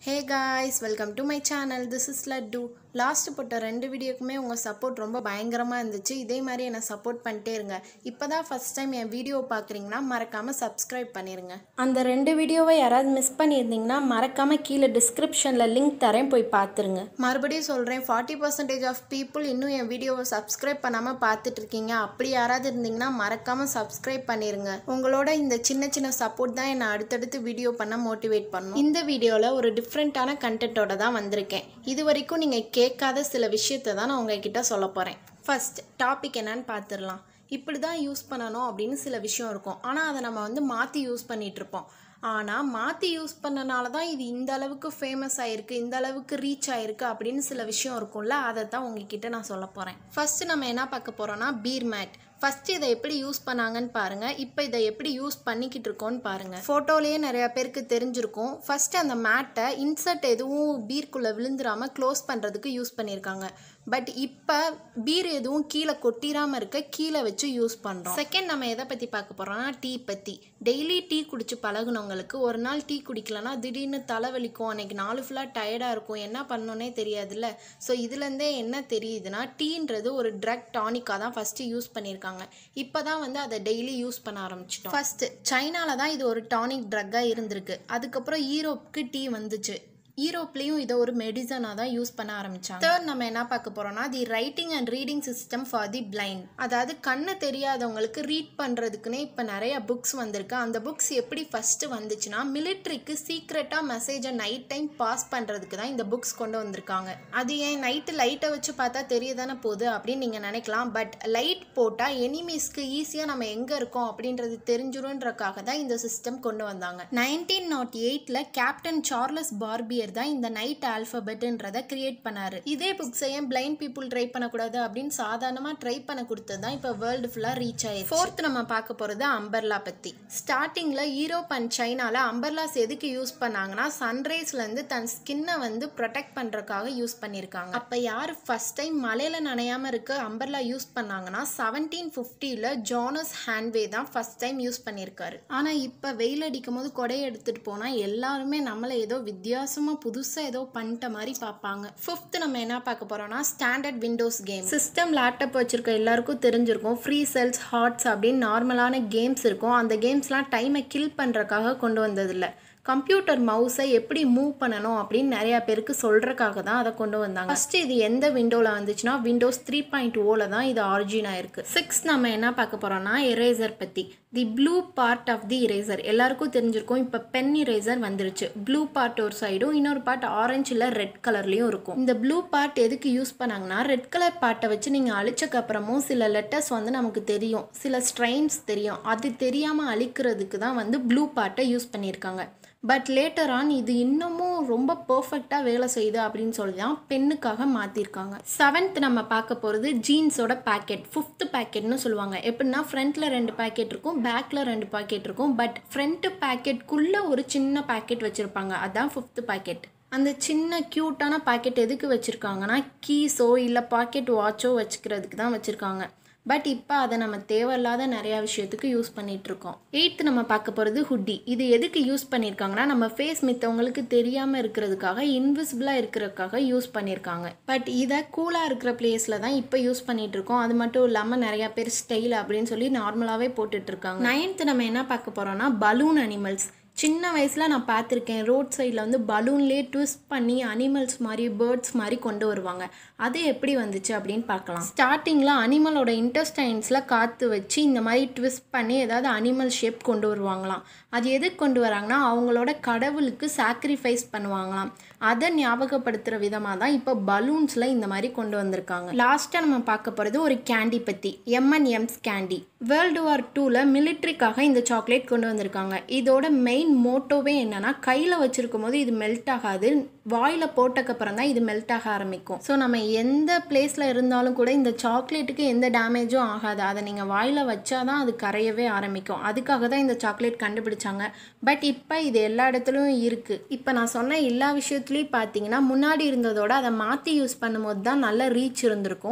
hey guys welcome to my channel this is Laddu last போட்ட ரெண்டு வீடியோக்குமே உங்கள் சப்போர்ட் ரொம்ப பயங்கரமாக இருந்துச்சு இதே மாதிரி என்னை சப்போர்ட் பண்ணிட்டே இருங்க இப்போ தான் ஃபஸ்ட் டைம் என் வீடியோ பார்க்குறீங்கன்னா மறக்காமல் சப்ஸ்கிரைப் பண்ணிடுங்க அந்த ரெண்டு வீடியோவை யாராவது மிஸ் பண்ணியிருந்தீங்கன்னா மறக்காமல் கீழே டிஸ்கிரிப்ஷனில் லிங்க் தரேன் போய் பார்த்துருங்க மறுபடியும் சொல்கிறேன் ஃபார்ட்டி பர்சன்டேஜ் ஆஃப் பீப்புள் இன்னும் என் வீடியோவை சப்ஸ்கிரைப் பண்ணாமல் பார்த்துட்டு இருக்கீங்க அப்படி யாராவது இருந்தீங்கன்னா மறக்காமல் சப்ஸ்கிரைப் பண்ணிடுங்க உங்களோட இந்த சின்ன சின்ன சப்போர்ட் தான் என்னை அடுத்தடுத்து வீடியோ பண்ண மோட்டிவேட் பண்ணும் இந்த வீடியோவில் ஒரு டிஃப்ரெண்ட்டான கண்டென்ட்டோட தான் வந்திருக்கேன் இது வரைக்கும் நீங்கள் கேட்காத சில விஷயத்தை தான் நான் உங்ககிட்ட சொல்ல போகிறேன் ஃபர்ஸ்ட் டாபிக் என்னன்னு பார்த்துடலாம் இப்படி தான் யூஸ் பண்ணணும் அப்படின்னு சில விஷயம் இருக்கும் ஆனால் அதை நம்ம வந்து மாற்றி யூஸ் பண்ணிட்டு இருப்போம் ஆனால் மாற்றி யூஸ் பண்ணனால தான் இது இந்த அளவுக்கு ஃபேமஸ் ஆயிருக்கு இந்த அளவுக்கு ரீச் ஆயிருக்கு அப்படின்னு சில விஷயம் இருக்கும்ல அதை தான் உங்ககிட்ட நான் சொல்ல போகிறேன் ஃபர்ஸ்ட் நம்ம என்ன பார்க்க போகிறோம்னா பீர் மேட் ஃபஸ்ட்டு இதை எப்படி யூஸ் பண்ணாங்கன்னு பாருங்கள் இப்போ இதை எப்படி யூஸ் பண்ணிக்கிட்டு இருக்கோன்னு பாருங்கள் ஃபோட்டோலேயே நிறையா பேருக்கு தெரிஞ்சிருக்கும் ஃபஸ்ட்டு அந்த மேட்டை இன்சர்ட் எதுவும் பீர்க்குள்ளே விழுந்துராமல் க்ளோஸ் பண்ணுறதுக்கு யூஸ் பண்ணியிருக்காங்க பட் இப்போ பீர் எதுவும் கீழே கொட்டிராமல் இருக்க கீழே வச்சு யூஸ் பண்ணுறோம் செகண்ட் நம்ம எதை பற்றி பார்க்க போகிறோம்னா டீ பற்றி டெய்லி டீ குடிச்சு பழகுனவங்களுக்கு ஒரு நாள் டீ குடிக்கலன்னா திடீர்னு தலைவலிக்கும் அன்னைக்கு நாலு ஃபுல்லாக டயர்டாக இருக்கும் என்ன பண்ணணுன்னே தெரியாதுல்ல ஸோ இதுலேருந்தே என்ன தெரியுதுன்னா டீன்றது ஒரு ட்ரக் டானிக்காக தான் ஃபஸ்ட்டு யூஸ் பண்ணியிருக்காங்க இப்போ தான் வந்து அதை டெய்லி யூஸ் பண்ண ஆரம்பிச்சிட்டோம் ஃபஸ்ட்டு சைனாவில் தான் இது ஒரு டானிக் ட்ரக்காக இருந்திருக்கு அதுக்கப்புறம் ஈரோப்புக்கு டீ வந்துச்சு ஈரோப்லேயும் இதை ஒரு மெடிசனாக தான் யூஸ் பண்ண ஆரம்பிச்சாங்க தேர்ட் நம்ம என்ன பார்க்க போறோம்னா the writing and reading system for the blind அதாவது கண்ணு தெரியாதவங்களுக்கு ரீட் பண்ணுறதுக்குன்னே இப்போ நிறைய புக்ஸ் வந்திருக்கு அந்த புக்ஸ் எப்படி ஃபஸ்ட்டு வந்துச்சுன்னா மிலிட்ரிக்கு சீக்ரெட்டாக மெசேஜை நைட் டைம் பாஸ் பண்ணுறதுக்கு தான் இந்த புக்ஸ் கொண்டு வந்திருக்காங்க அது ஏன் நைட்டு லைட்டை வச்சு பார்த்தா தெரிய தானே போகுது அப்படின்னு நீங்கள் நினைக்கலாம் பட் லைட் போட்டால் எனிமீஸ்க்கு ஈஸியாக நம்ம எங்கே இருக்கோம் அப்படின்றது தெரிஞ்சிரும்ன்றக்காக தான் இந்த சிஸ்டம் கொண்டு வந்தாங்க நைன்டீன் நாட் எயிட்டில் கேப்டன் சார்லஸ் பார்பியர் தான் இந்த நைட் ஆல்பபெட்ன்றதை கிரியேட் பண்ணாரு இதே புக்ஸை ஏன் பிளைண்ட் பீப்புள் ட்ரை பண்ணக்கூடாது அப்படின்னு சாதாரணமாக ட்ரை பண்ண கொடுத்தது தான் இப்போ வேர்ல்டு ஃபுல்லாக ரீச் ஆயிடுச்சு ஃபோர்த் நம்ம பார்க்க போகிறது அம்பர்லா பற்றி ஸ்டார்டிங்கில் யூரோப் அண்ட் சைனாவில் அம்பர்லாஸ் எதுக்கு யூஸ் பண்ணாங்கன்னா சன்ரைஸ்லேருந்து தன் ஸ்கின்னை வந்து ப்ரொடெக்ட் பண்ணுறதுக்காக யூஸ் பண்ணியிருக்காங்க அப்போ யார் ஃபர்ஸ்ட் டைம் மலையில் நனையாமல் இருக்க அம்பர்லா யூஸ் பண்ணாங்கன்னா செவன்டீன் ஃபிஃப்டியில் ஜானஸ் ஹேண்ட்வே தான் ஃபர்ஸ்ட் டைம் யூஸ் பண்ணியிருக்காரு ஆனால் இப்போ வெயில் அடிக்கும் போது கொடையை எடுத்துகிட்டு போனால் எல்லாருமே நம்மளை ஏதோ வித்தியாசமாக புதுசாக ஏதோ பண்ணிட்ட மாதிரி பார்ப்பாங்க ஃபிஃப்த் நம்ம என்ன பார்க்க போகிறோம்னா standard Windows game system laptop வச்சிருக்க எல்லாருக்கும் தெரிஞ்சிருக்கும் ஃப்ரீ செல்ஸ் ஹாட்ஸ் அப்படின்னு நார்மலான கேம்ஸ் இருக்கும் அந்த கேம்ஸ்லாம் டைமை கில் பண்ணுறக்காக கொண்டு வந்ததில்லை கம்ப்யூட்டர் மவுஸை எப்படி மூவ் பண்ணணும் அப்படின்னு நிறையா பேருக்கு சொல்கிறக்காக தான் அதை கொண்டு வந்தாங்க ஃபஸ்ட்டு இது எந்த விண்டோவில் வந்துச்சுன்னா விண்டோஸ் த்ரீ பாயிண்ட் ஓவில் தான் இது ஆரிஜின் ஆயிருக்கு சிக்ஸ் நம்ம என்ன பார்க்க போகிறோம்னா எரேசர் பற்றி the blue part of the eraser எல்லாருக்கும் தெரிஞ்சிருக்கும் இப்போ பென் இரேசர் வந்துருச்சு ப்ளூ பார்ட் ஒரு சைடும் இன்னொரு பார்ட் ஆரஞ்சு இல்லை ரெட் கலர்லேயும் இருக்கும் இந்த ப்ளூ பார்ட் எதுக்கு யூஸ் பண்ணாங்கன்னா ரெட் கலர் பார்ட்டை வச்சு நீங்கள் அழிச்சக்கப்புறமும் சில லெட்டர்ஸ் வந்து நமக்கு தெரியும் சில ஸ்ட்ரெயின்ஸ் தெரியும் அது தெரியாமல் அழிக்கிறதுக்கு தான் வந்து ப்ளூ பார்ட்டை யூஸ் பண்ணியிருக்காங்க பட் லேட்டர் ஆன் இது இன்னமும் ரொம்ப பர்ஃபெக்டாக வேலை செய்யுது அப்படின்னு சொல்லி தான் பெண்ணுக்காக மாற்றிருக்காங்க செவன்த் நம்ம பார்க்க போகிறது ஜீன்ஸோட பேக்கெட் ஃபிஃப்த் பேக்கெட்னு சொல்லுவாங்க எப்படின்னா ஃப்ரண்ட்டில் ரெண்டு பேக்கெட் இருக்கும் பேக்கில் ரெண்டு பேக்கெட் இருக்கும் பட் ஃப்ரண்ட்டு பேக்கெட்குள்ளே ஒரு சின்ன பேக்கெட் வச்சுருப்பாங்க அதான் ஃபிஃப்த் பேக்கெட் அந்த சின்ன க்யூட்டான பாக்கெட் எதுக்கு வச்சுருக்காங்கன்னா கீஸோ இல்லை பாக்கெட் வாட்சோ வச்சுக்கிறதுக்கு தான் வச்சுருக்காங்க பட் இப்போ அதை நம்ம தேவையில்லாத நிறையா விஷயத்துக்கு யூஸ் பண்ணிட்டு இருக்கோம் எயித்து நம்ம பார்க்க போகிறது ஹுட்டி இது எதுக்கு யூஸ் பண்ணியிருக்காங்கன்னா நம்ம ஃபேஸ் மித்தவங்களுக்கு தெரியாமல் இருக்கிறதுக்காக இன்விசிபிளாக இருக்கிறதுக்காக யூஸ் பண்ணியிருக்காங்க பட் இதை கூலாக இருக்கிற பிளேஸில் தான் இப்போ யூஸ் பண்ணிட்டு இருக்கோம் அது மட்டும் இல்லாமல் நிறையா பேர் ஸ்டைல் அப்படின்னு சொல்லி நார்மலாகவே போட்டுட்டு இருக்காங்க நைன்த்து நம்ம என்ன பார்க்க போகிறோம்னா பலூன் அனிமல்ஸ் சின்ன வயசில் நான் பார்த்துருக்கேன் ரோட் சைடில் வந்து பலூன்லேயே ட்விஸ்ட் பண்ணி அனிமல்ஸ் மாதிரி பேர்ட்ஸ் மாதிரி கொண்டு வருவாங்க அது எப்படி வந்துச்சு அப்படின்னு பார்க்கலாம் ஸ்டார்டிங்கில் அனிமலோட இன்டெஸ்டைன்ஸில் காற்று வச்சு இந்த மாதிரி ட்விஸ்ட் பண்ணி ஏதாவது அனிமல் ஷேப் கொண்டு வருவாங்களாம் அது எதுக்கு கொண்டு வராங்கன்னா அவங்களோட கடவுளுக்கு சாக்ரிஃபைஸ் பண்ணுவாங்களாம் அதை ஞாபகப்படுத்துகிற விதமாக தான் இப்போ பலூன்ஸில் இந்த மாதிரி கொண்டு வந்திருக்காங்க லாஸ்ட்டாக நம்ம பார்க்க போகிறது ஒரு கேண்டி பற்றி எம்என்எம்ஸ் கேண்டி வேர்ல்டு வார் டூவில் மிலிட்ரிக்காக இந்த சாக்லேட் கொண்டு வந்திருக்காங்க இதோட மெயின் மோட்டோவே என்னன்னா கையில் வச்சிருக்கும் போது இது மெல்ட் ஆகாது வாயில் போட்டக்கப்புறம் தான் இது மெல்ட் ஆக ஆரம்பிக்கும் ஸோ நம்ம எந்த பிளேஸில் இருந்தாலும் கூட இந்த சாக்லேட்டுக்கு எந்த டேமேஜும் ஆகாது அதை நீங்கள் வாயில் வச்சா தான் அது கரையவே ஆரம்பிக்கும் அதுக்காக தான் இந்த சாக்லேட் கண்டுபிடிச்சாங்க பட் இப்போ இது எல்லா இடத்துலையும் இருக்குது இப்போ நான் சொன்ன எல்லா விஷயத்துலையும் பார்த்தீங்கன்னா முன்னாடி இருந்ததோட அதை மாற்றி யூஸ் பண்ணும்போது தான் நல்ல ரீச் இருந்திருக்கும்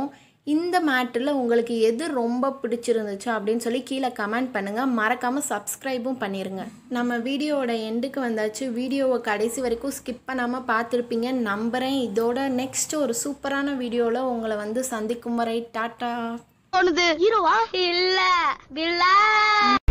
இந்த மேட்டில் உங்களுக்கு எது ரொம்ப பிடிச்சிருந்துச்சு அப்படின்னு சொல்லி கீழே கமெண்ட் பண்ணுங்கள் மறக்காமல் சப்ஸ்கிரைபும் பண்ணிடுங்க நம்ம வீடியோவோட எண்டுக்கு வந்தாச்சு வீடியோவை கடைசி வரைக்கும் ஸ்கிப் பண்ணாமல் பார்த்துருப்பீங்க நம்புகிறேன் இதோட நெக்ஸ்ட் ஒரு சூப்பரான வீடியோவில் உங்களை வந்து சந்திக்கும் வரை டாட்டா தோணுது ஹீரோவா இல்ல வில்லா